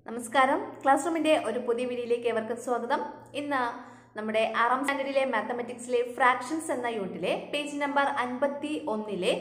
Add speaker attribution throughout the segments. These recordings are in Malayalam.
Speaker 1: നമസ്കാരം ക്ലാസ് റൂമിന്റെ ഒരു പുതിയ വീഡിയോയിലേക്ക് ഏവർക്കും സ്വാഗതം ഇന്ന് നമ്മുടെ ആറാം സ്റ്റാൻഡേർഡിലെ മാത്തമെറ്റിക്സിലെ ഫ്രാക്ഷൻസ് എന്ന യൂണിറ്റിലെ പേജ് നമ്പർ അൻപത്തി ഒന്നിലെ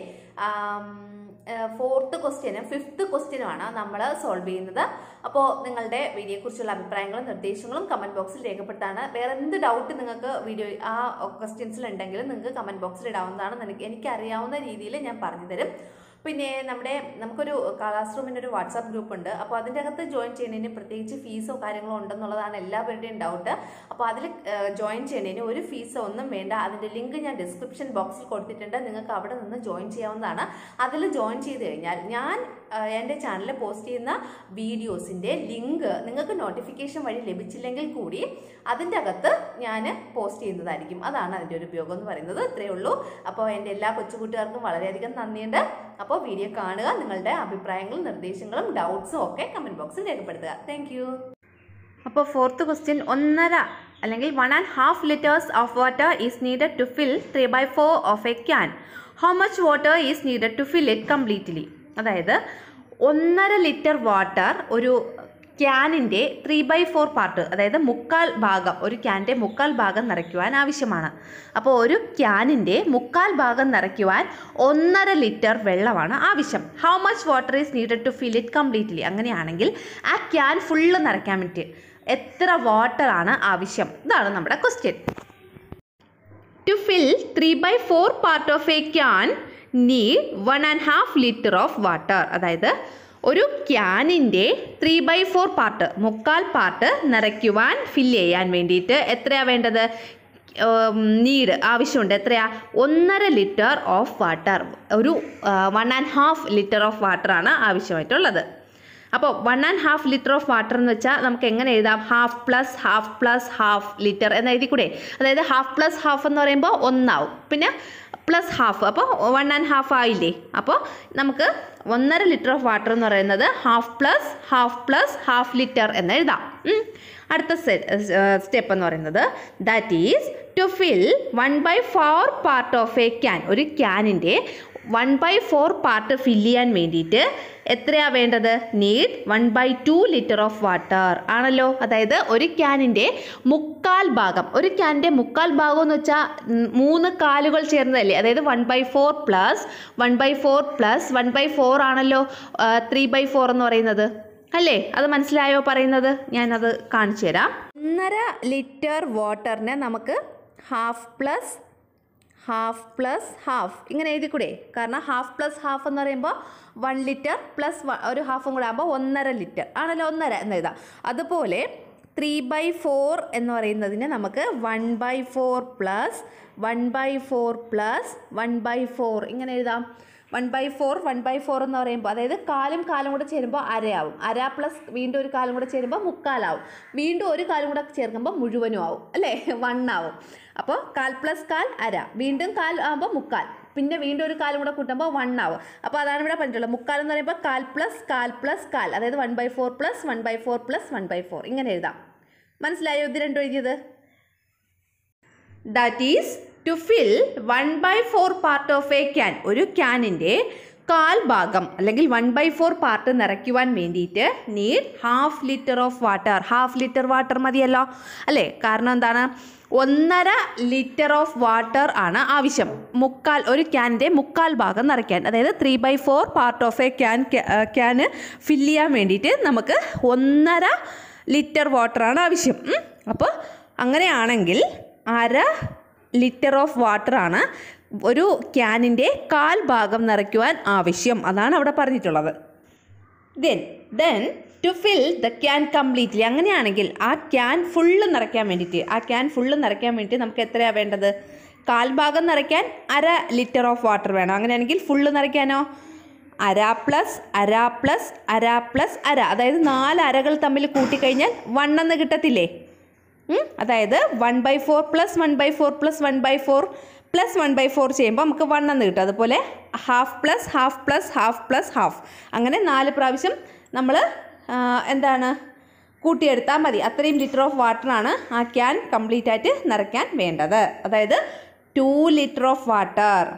Speaker 1: ഫോർത്ത് ക്വസ്റ്റ്യനും ഫിഫ്ത്ത് ക്വസ്റ്റ്യനുമാണ് നമ്മൾ സോൾവ് ചെയ്യുന്നത് അപ്പോൾ നിങ്ങളുടെ വീഡിയോയെക്കുറിച്ചുള്ള അഭിപ്രായങ്ങളും നിർദ്ദേശങ്ങളും കമന്റ് ബോക്സിൽ രേഖപ്പെടുത്താണ് വേറെ എന്ത് ഡൗട്ട് നിങ്ങൾക്ക് വീഡിയോ ആ ക്വസ്റ്റ്യൻസിൽ ഉണ്ടെങ്കിലും നിങ്ങൾക്ക് കമന്റ് ബോക്സിൽ ഇടാവുന്നതാണ് എനിക്ക് എനിക്കറിയാവുന്ന രീതിയിൽ ഞാൻ പറഞ്ഞു തരും പിന്നെ നമ്മുടെ നമുക്കൊരു ക്ലാസ് റൂമിൻ്റെ ഒരു വാട്സാപ്പ് ഗ്രൂപ്പ് ഉണ്ട് അപ്പോൾ അതിൻ്റെ അകത്ത് ജോയിൻ ചെയ്യുന്നതിന് പ്രത്യേകിച്ച് ഫീസോ കാര്യങ്ങളോ ഉണ്ടെന്നുള്ളതാണ് എല്ലാവരുടെയും ഡൗട്ട് അപ്പോൾ അതിൽ ജോയിൻ ചെയ്യുന്നതിന് ഒരു ഫീസോ ഒന്നും വേണ്ട അതിൻ്റെ ലിങ്ക് ഞാൻ ഡിസ്ക്രിപ്ഷൻ ബോക്സിൽ കൊടുത്തിട്ടുണ്ട് നിങ്ങൾക്ക് അവിടെ നിന്ന് ജോയിൻ ചെയ്യാവുന്നതാണ് അതിൽ ജോയിൻ ചെയ്ത് കഴിഞ്ഞാൽ ഞാൻ എൻ്റെ ചാനലിൽ പോസ്റ്റ് ചെയ്യുന്ന വീഡിയോസിൻ്റെ ലിങ്ക് നിങ്ങൾക്ക് നോട്ടിഫിക്കേഷൻ വഴി ലഭിച്ചില്ലെങ്കിൽ കൂടി അതിൻ്റെ അകത്ത് ഞാൻ പോസ്റ്റ് ചെയ്യുന്നതായിരിക്കും അതാണ് അതിൻ്റെ ഒരു ഉപയോഗം എന്ന് പറയുന്നത് ഇത്രയേ ഉള്ളൂ അപ്പോൾ എൻ്റെ എല്ലാ കൊച്ചുകൂട്ടുകാർക്കും വളരെയധികം നന്ദിയുണ്ട് അപ്പോൾ വീഡിയോ കാണുക നിങ്ങളുടെ അഭിപ്രായങ്ങളും നിർദ്ദേശങ്ങളും ഡൗട്ട്സും ഒക്കെ കമൻറ്റ് ബോക്സിൽ രേഖപ്പെടുത്തുക താങ്ക് യു അപ്പോൾ ഫോർത്ത് ക്വസ്റ്റ്യൻ ഒന്നര അല്ലെങ്കിൽ one and half litres of water is needed to fill three by four of a can how much water is needed to fill it completely അതായത് ഒന്നര ലിറ്റർ വാട്ടർ ഒരു ക്യാനിൻ്റെ ത്രീ ബൈ ഫോർ പാർട്ട് അതായത് മുക്കാൽ ഭാഗം ഒരു ക്യാൻ്റെ മുക്കാൽ ഭാഗം നിറയ്ക്കുവാൻ ആവശ്യമാണ് അപ്പോൾ ഒരു ക്യാനിൻ്റെ മുക്കാൽ ഭാഗം നിറയ്ക്കുവാൻ ഒന്നര ലിറ്റർ വെള്ളമാണ് ആവശ്യം how much water is needed to fill it completely അങ്ങനെയാണെങ്കിൽ ആ ക്യാൻ ഫുള്ള് നിറയ്ക്കാൻ വേണ്ടി എത്ര വാട്ടറാണ് ആവശ്യം ഇതാണ് നമ്മുടെ question to fill three by four part of a can need one and half litre of water അതായത് ഒരു ക്യാനിൻ്റെ ത്രീ ബൈ ഫോർ പാർട്ട് മുക്കാൽ പാർട്ട് നിറയ്ക്കുവാൻ ഫില്ല് ചെയ്യാൻ വേണ്ടിയിട്ട് എത്രയാണ് വേണ്ടത് നീഡ് ആവശ്യമുണ്ട് എത്രയാ ഒന്നര ലിറ്റർ ഓഫ് വാട്ടർ ഒരു one and half litre of വാട്ടറാണ് ആവശ്യമായിട്ടുള്ളത് അപ്പോൾ one and half litre of water എന്ന് വെച്ചാൽ നമുക്ക് എങ്ങനെ എഴുതാം half plus half plus half litre എന്ന് എഴുതി കൂടെ അതായത് ഹാഫ് പ്ലസ് ഹാഫ് എന്ന് പറയുമ്പോൾ ഒന്നാവും പിന്നെ പ്ലസ് ഹാഫ് അപ്പോൾ വൺ ആൻഡ് ഹാഫ് ആയില്ലേ അപ്പോൾ നമുക്ക് ഒന്നര ലിറ്റർ ഓഫ് വാട്ടർ എന്ന് പറയുന്നത് half plus half plus half litre എന്ന് എഴുതാം ഉം. അടുത്ത സ്റ്റെപ്പ് എന്ന് പറയുന്നത് that is to fill one by four part of a can ഒരു ക്യാനിൻ്റെ one by four part fill ചെയ്യാൻ വേണ്ടിയിട്ട് എത്രയാണ് വേണ്ടത് need one by two litre of water ആണല്ലോ അതായത് ഒരു ക്യാനിൻ്റെ മുക്കാൽ ഭാഗം ഒരു ക്യാനിൻ്റെ മുക്കാൽ ഭാഗം എന്ന് വെച്ചാൽ ഉം, മൂന്ന് കാലുകൾ ചേർന്നതല്ലേ അതായത് one by four plus one by four plus one by four ആണല്ലോ ത്രീ ബൈ ഫോർ എന്ന് പറയുന്നത് അല്ലേ അത് മനസ്സിലായോ പറയുന്നത് ഞാനത് കാണിച്ചു തരാം ഒന്നര ലിറ്റർ വാട്ടറിന് നമുക്ക് half plus half plus half ഇങ്ങനെ എഴുതിക്കൂടെ കാരണം ഹാഫ് പ്ലസ് ഹാഫ് എന്ന് പറയുമ്പോൾ വൺ ലിറ്റർ പ്ലസ് ഒരു ഹാഫും കൂടെ ആകുമ്പോൾ ഒന്നര ലിറ്റർ ആണല്ലോ ഒന്നര എന്ന് എഴുതാം അതുപോലെ ത്രീ ബൈ ഫോർ എന്ന് പറയുന്നതിന് നമുക്ക് one by four plus one by four plus one by four ഇങ്ങനെ എഴുതാം one by four one by four എന്ന് പറയുമ്പോൾ അതായത് കാലും കാലും കൂടെ ചേരുമ്പോൾ അരയാവും അര പ്ലസ് വീണ്ടും ഒരു കാലും കൂടെ ചേരുമ്പോൾ മുക്കാലാവും വീണ്ടും ഒരു കാലും കൂടെ ചേർക്കുമ്പോൾ മുഴുവനും ആവും അല്ലേ വൺ ആവും അപ്പോൾ കാൽ പ്ലസ് കാൽ അര വീണ്ടും കാൽ ആകുമ്പോൾ മുക്കാൽ പിന്നെ വീണ്ടും ഒരു കാലും കൂടെ കൂട്ടുമ്പോൾ വൺ ആവും അപ്പോൾ അതാണ് ഇവിടെ പറഞ്ഞിട്ടുള്ളത് മുക്കാൽ എന്ന് പറയുമ്പോൾ കാൽ പ്ലസ് കാൽ പ്ലസ് കാൽ അതായത് one by four plus one by four plus one by four ഇങ്ങനെ എഴുതാം മനസ്സിലായോ ഇത് രണ്ടും എഴുതിയത് that is to fill one by four part of a can ഒരു ക്യാനിൻ്റെ കാൽ ഭാഗം അല്ലെങ്കിൽ വൺ ബൈ ഫോർ പാർട്ട് നിറയ്ക്കുവാൻ വേണ്ടിയിട്ട് need half litre of water half litre water മതിയല്ലോ അല്ലേ കാരണം എന്താണ് ഒന്നര ലിറ്റർ ഓഫ് വാട്ടർ ആണ് ആവശ്യം മുക്കാൽ ഒരു ക്യാനിൻ്റെ മുക്കാൽ ഭാഗം നിറയ്ക്കാൻ അതായത് three by four part of a can ക്യാന് ഫില്ല് ചെയ്യാൻ വേണ്ടിയിട്ട് നമുക്ക് ഒന്നര ലിറ്റർ വാട്ടറാണ് ആവശ്യം ഉം. അപ്പോൾ അങ്ങനെയാണെങ്കിൽ അര ലിറ്റർ ഓഫ് വാട്ടറാണ് ഒരു ക്യാനിൻ്റെ കാൽ ഭാഗം നിറയ്ക്കുവാൻ ആവശ്യം അതാണ് അവിടെ പറഞ്ഞിട്ടുള്ളത് then then to fill the can completely അങ്ങനെയാണെങ്കിൽ ആ ക്യാൻ ഫുള്ള് നിറയ്ക്കാൻ വേണ്ടിയിട്ട് ആ ക്യാൻ ഫുള്ള് നിറയ്ക്കാൻ വേണ്ടിയിട്ട് നമുക്ക് എത്രയാണ് വേണ്ടത് കാൽ ഭാഗം നിറയ്ക്കാൻ അര ലിറ്റർ ഓഫ് വാട്ടർ വേണം അങ്ങനെയാണെങ്കിൽ ഫുള്ള് നിറയ്ക്കാനോ അര പ്ലസ് അര പ്ലസ് അര പ്ലസ് അര അതായത് നാല് അരകൾ തമ്മിൽ കൂട്ടിക്കഴിഞ്ഞാൽ വൺ എന്ന് കിട്ടത്തില്ലേ ഉം? അതായത് one by four plus one by four plus one by four plus one by four ചെയ്യുമ്പോൾ നമുക്ക് വൺ എന്ന് കിട്ടും അതുപോലെ half plus half plus half plus half അങ്ങനെ നാല് പ്രാവശ്യം നമ്മൾ എന്താണ് കൂട്ടിയെടുത്താൽ മതി അത്രയും ലിറ്റർ ഓഫ് വാട്ടറാണ് ആ ക്യാൻ കംപ്ലീറ്റ് ആയിട്ട് നിറയ്ക്കാൻ വേണ്ടത് അതായത് ടു ലിറ്റർ ഓഫ് വാട്ടർ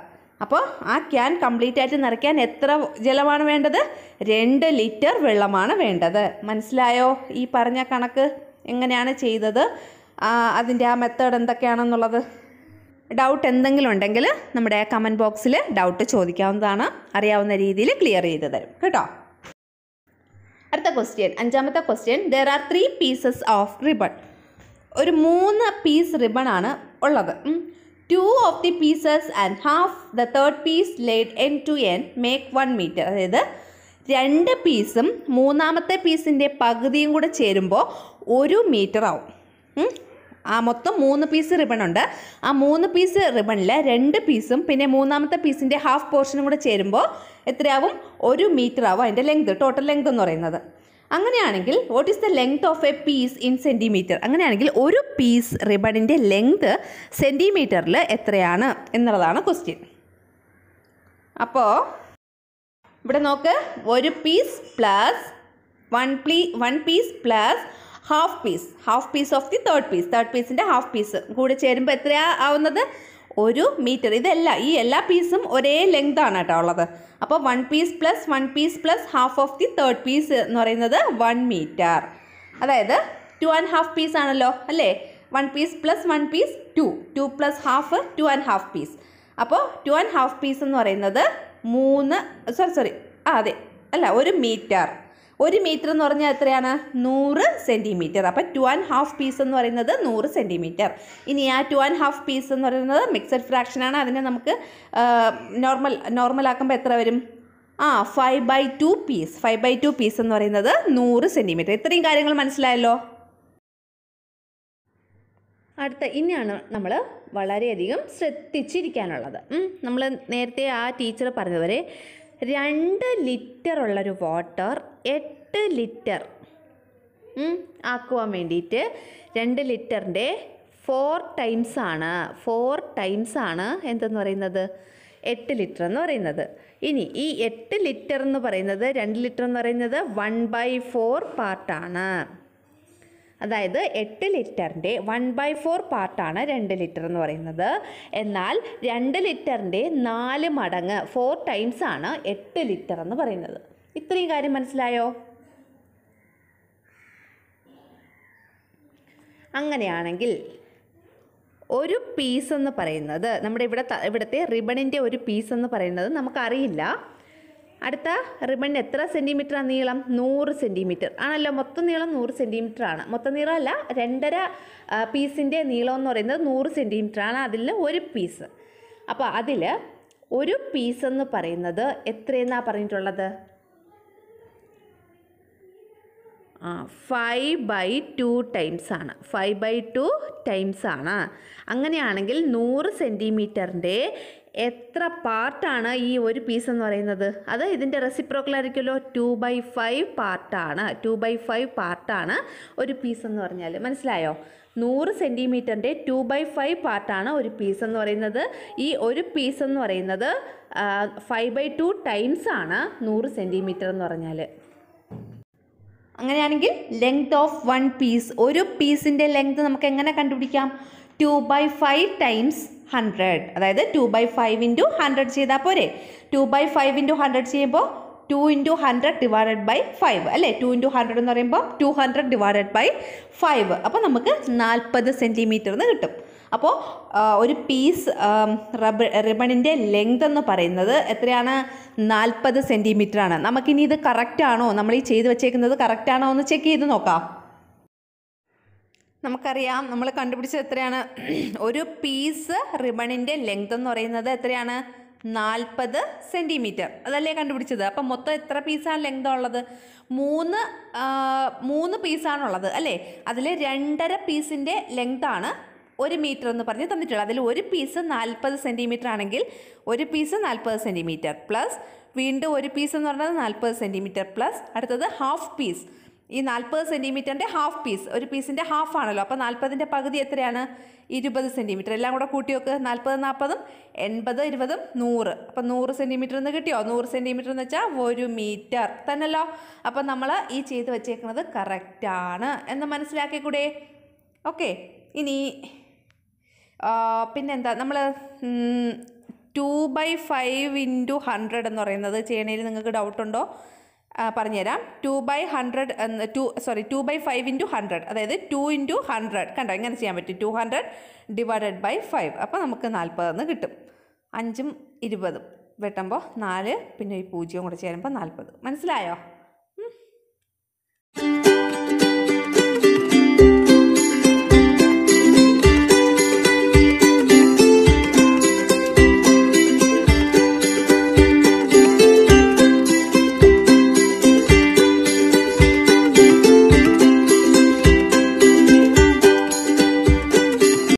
Speaker 1: അപ്പോൾ ആ ക്യാൻ കംപ്ലീറ്റ് ആയിട്ട് നിറയ്ക്കാൻ എത്ര ജലമാണ് വേണ്ടത് രണ്ട് ലിറ്റർ വെള്ളമാണ് വേണ്ടത് മനസ്സിലായോ ഈ പറഞ്ഞ കണക്ക് എങ്ങനെയാണ് ചെയ്തത് ആ, അതിൻ്റെ ആ മെത്തേഡ് എന്തൊക്കെയാണെന്നുള്ളത് ഡൗട്ട് എന്തെങ്കിലും ഉണ്ടെങ്കിൽ നമ്മുടെ കമൻറ്റ് ബോക്സിൽ ഡൗട്ട് ചോദിക്കാവുന്നതാണ് അറിയാവുന്ന രീതിയിൽ ക്ലിയർ ചെയ്ത് തരും കേട്ടോ അടുത്ത ക്വസ്റ്റ്യൻ അഞ്ചാമത്തെ question there are three pieces of ribbon ഒരു മൂന്ന് പീസ് റിബൺ ആണ് ഉള്ളത് two of the pieces and half the third piece laid end to end make one metre അതായത് രണ്ട് പീസും മൂന്നാമത്തെ പീസിൻ്റെ പകുതിയും കൂടെ ചേരുമ്പോൾ ഒരു മീറ്റർ ആവും ഉം. ആ മൊത്തം മൂന്ന് പീസ് റിബൺ ഉണ്ട് ആ മൂന്ന് പീസ് റിബണിൽ രണ്ട് പീസും പിന്നെ മൂന്നാമത്തെ പീസിൻ്റെ ഹാഫ് പോർഷനും കൂടെ ചേരുമ്പോൾ എത്രയാവും ഒരു മീറ്റർ ആവും അതിൻ്റെ ലെങ്ത് ടോട്ടൽ ലെങ്ത് എന്ന് പറയുന്നത് അങ്ങനെയാണെങ്കിൽ what is the length of a piece in centimetre അങ്ങനെയാണെങ്കിൽ ഒരു പീസ് റിബണിൻ്റെ ലെങ്ത് സെൻറ്റിമീറ്ററിൽ എത്രയാണ് എന്നുള്ളതാണ് ക്വസ്റ്റ്യൻ അപ്പോൾ ഇവിടെ നോക്ക് ഒരു പീസ് പ്ലസ് വൺ പ്ലീ one piece plus half piece half piece of the third piece third പീസിൻ്റെ ഹാഫ് പീസ് കൂടെ ചേരുമ്പോൾ എത്രയാ ആവുന്നത് ഒരു മീറ്റർ ഇതല്ല ഈ എല്ലാ പീസും ഒരേ ലെങ്ത് ആണ് കേട്ടോ ഉള്ളത് അപ്പോൾ one piece plus one piece plus half of the third piece എന്ന് പറയുന്നത് വൺ മീറ്റർ അതായത് ടു ആൻഡ് ഹാഫ് പീസ് ആണല്ലോ അല്ലേ one piece plus one piece two two plus half two and half piece അപ്പോൾ ടു ആൻഡ് ഹാഫ് പീസ് എന്ന് പറയുന്നത് മൂന്ന് സോറി സോറി ആ അതെ അല്ല ഒരു മീറ്റർ ഒരു മീറ്റർ എന്ന് പറഞ്ഞാൽ എത്രയാണ് നൂറ് സെൻറ്റിമീറ്റർ അപ്പോൾ ടു ആൻഡ് ഹാഫ് പീസ് എന്ന് പറയുന്നത് നൂറ് സെൻറ്റിമീറ്റർ ഇനി ആ ടു ആൻഡ് ഹാഫ് പീസ് എന്ന് പറയുന്നത് മിക്സഡ് ഫ്രാക്ഷനാണ് അതിനെ നമുക്ക് നോർമൽ നോർമൽ ആക്കുമ്പോൾ എത്ര വരും ആ five by two piece five by two piece എന്ന് പറയുന്നത് നൂറ് സെൻറ്റിമീറ്റർ ഇത്രയും കാര്യങ്ങൾ മനസ്സിലായല്ലോ അടുത്ത ഇനിയാണ് നമ്മൾ വളരെയധികം ശ്രദ്ധിച്ചിരിക്കാനുള്ളത് നമ്മൾ നേരത്തെ ആ ടീച്ചർ പറഞ്ഞതുപോലെ രണ്ട് ലിറ്റർ ഉള്ളൊരു വാട്ടർ എട്ട് ലിറ്റർ ഉം, ആക്കുവാൻ വേണ്ടിയിട്ട് രണ്ട് ലിറ്ററിൻ്റെ ഫോർ ടൈംസ് ആണ് ഫോർ ടൈംസ് ആണ് എന്തെന്ന് പറയുന്നത് എട്ട് ലിറ്റർ എന്ന് പറയുന്നത് ഇനി ഈ എട്ട് ലിറ്റർ എന്ന് പറയുന്നത് രണ്ട് ലിറ്റർ എന്ന് പറയുന്നത് വൺ ബൈ ഫോർ പാർട്ടാണ് അതായത് എട്ട് ലിറ്ററിൻ്റെ വൺ ബൈ ഫോർ പാർട്ടാണ് രണ്ട് ലിറ്റർ എന്ന് പറയുന്നത് എന്നാൽ രണ്ട് ലിറ്ററിൻ്റെ നാല് മടങ്ങ് ഫോർ ടൈംസ് ആണ് എട്ട് ലിറ്റർ എന്ന് പറയുന്നത് ഇത്രയും കാര്യം മനസ്സിലായോ അങ്ങനെയാണെങ്കിൽ ഒരു പീസ് എന്ന് പറയുന്നത് നമ്മുടെ ഇവിടെ ത- ഇവിടുത്തെ റിബണിൻ്റെ ഒരു പീസ് എന്ന് പറയുന്നത് നമുക്കറിയില്ല അടുത്ത റിബണിന് എത്ര സെൻറ്റിമീറ്റർ ആണ് നീളം നൂറ് സെൻറ്റിമീറ്റർ ആണല്ലോ മൊത്തം നീളം നൂറ് സെൻറ്റിമീറ്റർ ആണ് മൊത്തം നീളം അല്ല രണ്ടര പീസിൻ്റെ നീളം എന്ന് പറയുന്നത് നൂറ് സെൻറ്റിമീറ്റർ ആണ് അതിൽ ഒരു പീസ് അപ്പോൾ അതിൽ ഒരു പീസ് എന്ന് പറയുന്നത് എത്രയെന്നാണ് പറഞ്ഞിട്ടുള്ളത് ആ ഫൈവ് ബൈ ടു ടൈംസ് ആണ് ഫൈവ് ബൈ ടു ടൈംസ് ആണ് അങ്ങനെയാണെങ്കിൽ നൂറ് സെൻറ്റിമീറ്ററിൻ്റെ എത്ര പാർട്ടാണ് ഈ ഒരു പീസ് എന്ന് പറയുന്നത് അത് ഇതിൻ്റെ റെസിപ്രോക്കൽ ആയിരിക്കുമല്ലോ ടു ബൈ ഫൈവ് പാർട്ടാണ് ടു ബൈ ഫൈവ് പാർട്ടാണ് ഒരു പീസ് എന്ന് പറഞ്ഞാൽ മനസ്സിലായോ നൂറ് സെൻറ്റിമീറ്ററിൻ്റെ ടു ബൈ ഫൈവ് പാർട്ടാണ് ഒരു പീസ് എന്ന് പറയുന്നത് ഈ ഒരു പീസ് എന്ന് പറയുന്നത് ഫൈവ് ബൈ ടു ടൈംസ് ആണ് നൂറ് സെൻറ്റിമീറ്റർ എന്ന് പറഞ്ഞാൽ അങ്ങനെയാണെങ്കിൽ ലെങ്ത് ഓഫ് വൺ പീസ് ഒരു പീസിൻ്റെ ലെങ്ത് നമുക്ക് എങ്ങനെ കണ്ടുപിടിക്കാം two by five times hundred അതായത് two by five into hundred ചെയ്താൽ പോരെ two by five into hundred ചെയ്യുമ്പോൾ two into hundred divided by five അല്ലേ ടു ഇൻറ്റു ഹൺഡ്രഡ് എന്ന് പറയുമ്പോൾ two hundred divided by five അപ്പോൾ നമുക്ക് നാൽപ്പത് സെൻറ്റിമീറ്റർ എന്ന് കിട്ടും അപ്പോൾ ആ, ഒരു പീസ് റബ റിബണിൻ്റെ ലെങ്ത് എന്ന് പറയുന്നത് എത്രയാണ് നാൽപ്പത് സെൻറ്റിമീറ്റർ ആണ് നമുക്കിനി ഇത് കറക്റ്റ് ആണോ നമ്മൾ ഈ ചെയ്ത് വെച്ചേക്കുന്നത് കറക്റ്റ് ആണോ എന്ന് ചെക്ക് ചെയ്ത് നോക്കാം നമുക്കറിയാം നമ്മൾ കണ്ടുപിടിച്ചത് എത്രയാണ് ഒരു പീസ് റിബണിൻ്റെ ലെങ്ത് എന്ന് പറയുന്നത് എത്രയാണ് നാൽപ്പത് സെൻറ്റിമീറ്റർ അതല്ലേ കണ്ടുപിടിച്ചത് അപ്പം മൊത്തം എത്ര പീസാണ് ലെങ്ത് ഉള്ളത് മൂന്ന് ആ, മൂന്ന് പീസാണുള്ളത് അല്ലേ അതിൽ രണ്ടര പീസിൻ്റെ ലെങ്താണ് ഒരു മീറ്റർ എന്ന് പറഞ്ഞ് തന്നിട്ടുള്ളത് അതിൽ ഒരു പീസ് നാൽപ്പത് സെൻറ്റിമീറ്റർ ആണെങ്കിൽ ഒരു പീസ് നാൽപ്പത് സെൻറ്റിമീറ്റർ പ്ലസ് വീണ്ടും ഒരു പീസ് എന്ന് പറയുന്നത് നാൽപ്പത് സെൻറ്റിമീറ്റർ പ്ലസ് അടുത്തത് ഹാഫ് പീസ് ഈ നാൽപ്പത് സെൻറ്റിമീറ്ററിൻ്റെ ഹാഫ് പീസ് ഒരു പീസിൻ്റെ ഹാഫ് ആണല്ലോ അപ്പോൾ നാൽപ്പതിൻ്റെ പകുതി എത്രയാണ് ഇരുപത് സെൻറ്റിമീറ്റർ എല്ലാം കൂടെ കൂട്ടി നോക്ക് നാൽപ്പത് നാൽപ്പതും എൺപത് ഇരുപതും നൂറ് അപ്പം നൂറ് സെൻറ്റിമീറ്റർ എന്ന് കിട്ടിയോ നൂറ് സെൻറ്റിമീറ്റർ എന്ന് വെച്ചാൽ ഒരു മീറ്റർ തന്നല്ലോ അപ്പം നമ്മൾ ഈ ചെയ്ത് വെച്ചേക്കുന്നത് കറക്റ്റാണ് എന്ന് മനസ്സിലാക്കിക്കൂടെ ഓക്കെ ഇനി ആ, പിന്നെന്താ നമ്മൾ two by five into hundred എന്ന് പറയുന്നത് ചെയ്യണതിൽ നിങ്ങൾക്ക് ഡൗട്ടുണ്ടോ ആ, പറഞ്ഞുതരാം two by hundred two sorry two by five into hundred അതായത് ടു ഇൻറ്റു ഹൺഡ്രഡ് കണ്ടോ ഇങ്ങനെ ചെയ്യാൻ പറ്റും two hundred divided by five അപ്പോൾ നമുക്ക് നാൽപ്പതെന്ന് കിട്ടും അഞ്ചും ഇരുപതും വെട്ടുമ്പോൾ നാല് പിന്നെ ഈ പൂജ്യവും കൂടെ ചേരുമ്പോൾ നാൽപ്പത് മനസ്സിലായോ